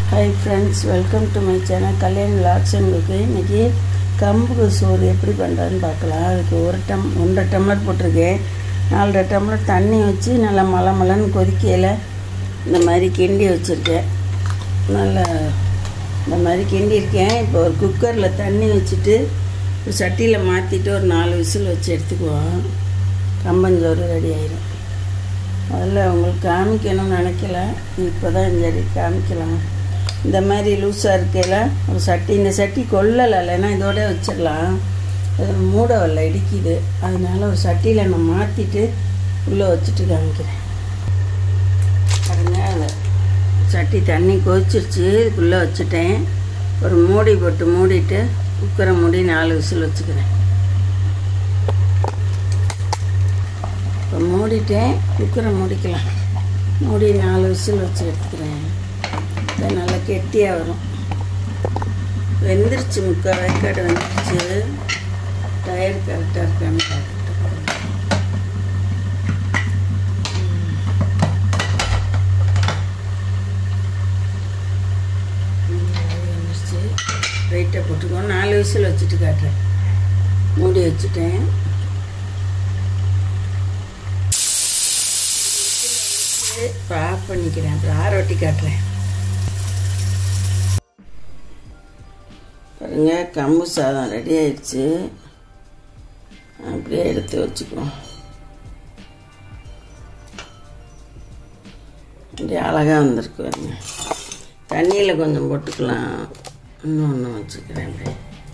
hi friends welcome to my channel Kalyan vlogs உங்களுக்கு இன்றைக்கி கம்பு சோறு எப்படி பண்ணுறதுன்னு பார்க்கலாம் அதுக்கு ஒரு டம் ஒன்றரை டம்ளர் போட்டிருக்கேன் நாலரை டம்ளர் தண்ணி வச்சு நல்லா மலை மலைன்னு கொதிக்கையில் இந்த மாதிரி கிண்டி வச்சுருக்கேன் நல்லா இந்த மாதிரி கிண்டியிருக்கேன் இப்போ ஒரு குக்கரில் தண்ணி வச்சுட்டு ஒரு சட்டியில் மாற்றிட்டு ஒரு நாலு விசில் வச்சு எடுத்துக்குவோம் கம்பஞ்சோறு ரெடி ஆயிடும் முதல்ல உங்களுக்கு காமிக்கணும்னு நினைக்கல இப்போ தான் சரி காமிக்கலாம் இந்த மாதிரி லூஸாக இருக்கையில் ஒரு சட்டி இந்த சட்டி கொள்ளலை இல்லைன்னா இதோட வச்சிடலாம் அது மூட வரல இடிக்குது அதனால ஒரு சட்டியில் நான் மாற்றிட்டு உள்ளே வச்சுட்டு காமிக்கிறேன் பாருங்க அந்த சட்டி தண்ணி கொதிச்சிருச்சு இதுக்குள்ளே வச்சுட்டேன் ஒரு மூடி போட்டு மூடிட்டு குக்கரை மூடி நாலு விசில் வச்சுக்கிறேன் இப்போ மூடிட்டேன் குக்கரை மூடிக்கலாம் மூடி நாலு விசில் வச்சு எடுத்துக்கிறேன் இது நல்லா கெட்டியாக வரும் வெந்துருச்சு முக்கால் வேக்காடு வெந்துருச்சு டயர் கரெக்டாக இருக்கான்னு பார்த்துட்டு வெந்துருச்சு ரைட்டாக போட்டுக்கோ நாலு விசில் வச்சுட்டு காட்டுறேன் மூடி வச்சுட்டேன் இப்போ ஆஃப் பண்ணிக்கிறேன் அப்புறம் ஆற ஒட்டி காட்டுறேன் பாருங்க கம்பு சாதம் ரெடி ஆயிடுச்சு அப்படியே எடுத்து வச்சுக்குவோம் அப்படியே அழகாக வந்திருக்கு பாருங்க தண்ணியில் கொஞ்சம் போட்டுக்கலாம் இன்னும் ஒன்று வச்சுக்கிறேன் அப்படியே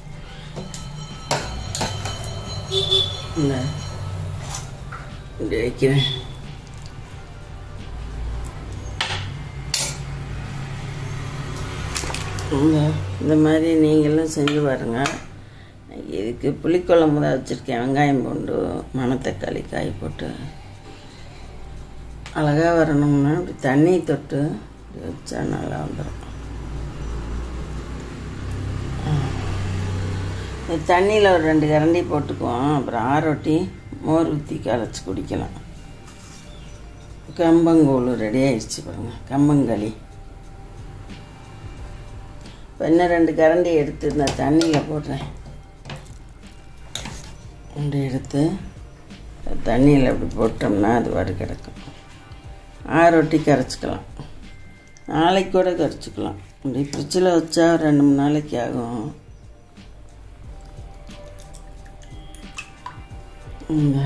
இந்த இப்படி வைக்கிறேன் இந்த இந்த மாதிரி நீங்களும் செஞ்சு பாருங்கள் இதுக்கு புளிக்குழம்பு தான் வச்சுருக்கேன் வெங்காயம் பூண்டு மணத்தக்காளி காய் போட்டு அழகாக வரணும்னா இப்படி தண்ணி தொட்டு இப்படி வச்சா நல்லா வந்துடும் இந்த தண்ணியில் ஒரு ரெண்டு கரண்டி போட்டுக்குவோம் அப்புறம் ஆரோட்டி மோர் ஊற்றி கரைச்சி குடிக்கலாம் கம்பங்கூழ் ரெடி ஆயிடுச்சு பாருங்கள் கம்பங்களி இப்போ இன்னும் ரெண்டு கரண்டி எடுத்து இந்த தண்ணியில் போடுறேன் அப்படி எடுத்து தண்ணியில் அப்படி போட்டோம்னா அது வடு கிடக்கும் ஆரொட்டி கரைச்சிக்கலாம் நாளைக்கு கூட கரைச்சிக்கலாம் அப்படி ஃப்ரிட்ஜில் வச்சா ரெண்டு மூணு நாளைக்கு ஆகும் இந்த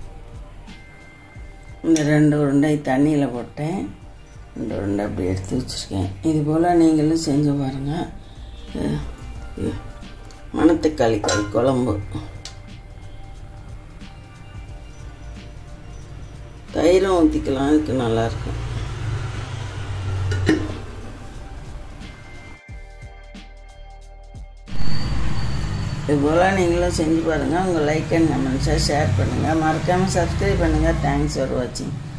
இந்த ரெண்டு உருண்டை தண்ணியில் போட்டேன் ரெண்டு உருண்டை அப்படி எடுத்து வச்சுருக்கேன் இது போல் நீங்களும் செஞ்சு பாருங்கள் மணத்தக்காளி காய் குழம்பு தயிரும் ஊற்றிக்கலாம் அதுக்கு நல்லாயிருக்கும் இது போல் நீங்களும் செஞ்சு பாருங்கள் உங்கள் லைக் அண்ட் கமெண்ட்ஸை ஷேர் பண்ணுங்கள் மறக்காமல் சப்ஸ்கிரைப் பண்ணுங்கள் தேங்க்ஸ் ஃபார் வாட்சிங்